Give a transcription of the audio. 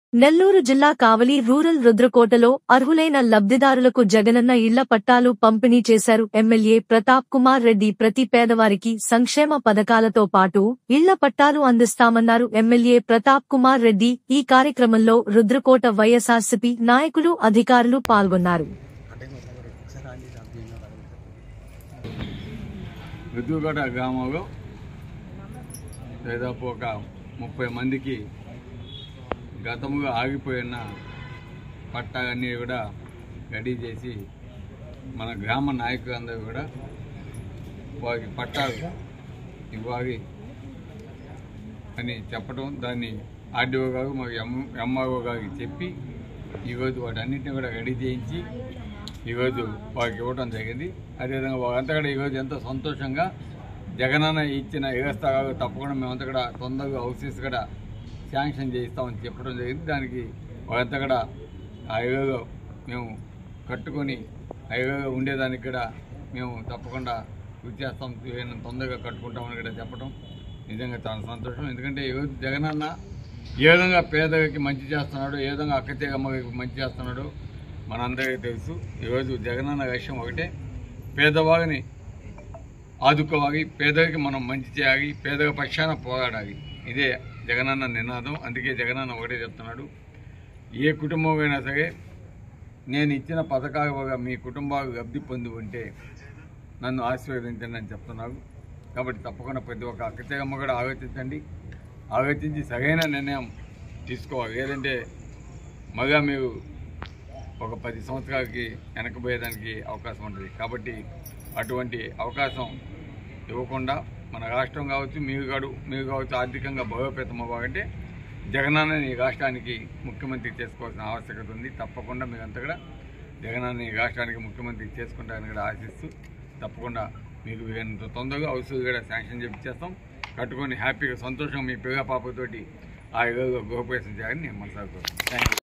నెల్లూరు జిల్లా కావలి రూరల్ రుద్రకోటలో అర్హులైన లబ్ధిదారులకు జగనన్న ఇళ్ల పట్టాలు పంపిణీ చేశారు ఎమ్మెల్యే ప్రతాప్ కుమార్ రెడ్డి ప్రతి పేదవారికి సంక్షేమ పథకాలతో పాటు ఇళ్ల పట్టాలు అందిస్తామన్నారు ఎమ్మెల్యే ప్రతాప్ కుమార్ రెడ్డి ఈ కార్యక్రమంలో రుద్రకోట వైఎస్ఆర్సీపీ నాయకులు అధికారులు పాల్గొన్నారు రుద్దుగడ గ్రామంలో దాదాపు ఒక ముప్పై మందికి గతముగా ఆగిపోయిన పట్టాలన్నీ కూడా రెడీ చేసి మన గ్రామ నాయకులందరూ కూడా వారికి పట్టాలు ఇవ్వాలి అని చెప్పడం దాన్ని ఆర్డీఓ గారు మరి ఎం ఎంఆర్ఓ గారికి చెప్పి ఈరోజు వాటన్నిటిని కూడా రెడీ చేయించి ఈరోజు వారికి ఇవ్వడం జరిగింది అదేవిధంగా వారంతా కూడా ఈరోజు ఎంతో సంతోషంగా జగనన్న ఇచ్చిన వ్యవస్థ తప్పకుండా మేమంతా కూడా తొందరగా హౌసెస్ కూడా శాంక్షన్ చేయిస్తామని చెప్పడం జరిగింది దానికి వారంతా కూడా ఆ ఇరవైలో మేము కట్టుకొని ఆ ఇరవైలో ఉండేదానికి కూడా మేము తప్పకుండా కృషి చేస్తాం వీళ్ళని తొందరగా కట్టుకుంటామని కూడా చెప్పడం నిజంగా చాలా సంతోషం ఎందుకంటే ఈరోజు జగనన్న ఏ విధంగా పేదకి మంచి చేస్తున్నాడు ఏ విధంగా అక్కతేగమ్మకి మంచి చేస్తున్నాడు మనందరికీ తెలుసు ఈరోజు జగనన్న విషయం ఒకటే పేదవాడిని ఆదుకోవాలి పేదరికి మనం మంచి చేయాలి పేదల పక్షాన పోరాడాలి ఇదే జగనన్న నినాదం అందుకే జగనన్న ఒకటే చెప్తున్నాడు ఏ కుటుంబమైనా సరే నేను ఇచ్చిన పథకాల వల్ల మీ కుటుంబాలు లబ్ధి పొంది ఉంటే నన్ను ఆశీర్వదించండి అని చెప్తున్నాడు కాబట్టి తప్పకుండా ప్రతి ఒక్క అక్కతేగమ్మ కూడా ఆలోచించండి ఆలోచించి సరైన నిర్ణయం తీసుకోవాలి ఏదంటే మగా మీరు ఒక పది సంవత్సరాలకి వెనకబోయేదానికి అవకాశం ఉంటుంది కాబట్టి అటువంటి అవకాశం ఇవ్వకుండా మన రాష్ట్రం కావచ్చు మీరు కాదు మీరు కావచ్చు ఆర్థికంగా బలోపేతం అవ్వాలంటే జగనన్న ఈ రాష్ట్రానికి ముఖ్యమంత్రి చేసుకోవాల్సిన ఆవశ్యకత ఉంది తప్పకుండా మీరంతా కూడా జగనన్న ఈ రాష్ట్రానికి ముఖ్యమంత్రి చేసుకుంటారని కూడా ఆశిస్తూ తప్పకుండా మీకు వీలైనంత తొందరగా అవసరం కూడా శాంక్షన్ చేపించేస్తాం కట్టుకొని హ్యాపీగా సంతోషంగా మీ పిల్ల పాపతోటి ఆ ఇరవై గృహప్రవేశం చేయాలని నేను మనసాగుతాను థ్యాంక్ యూ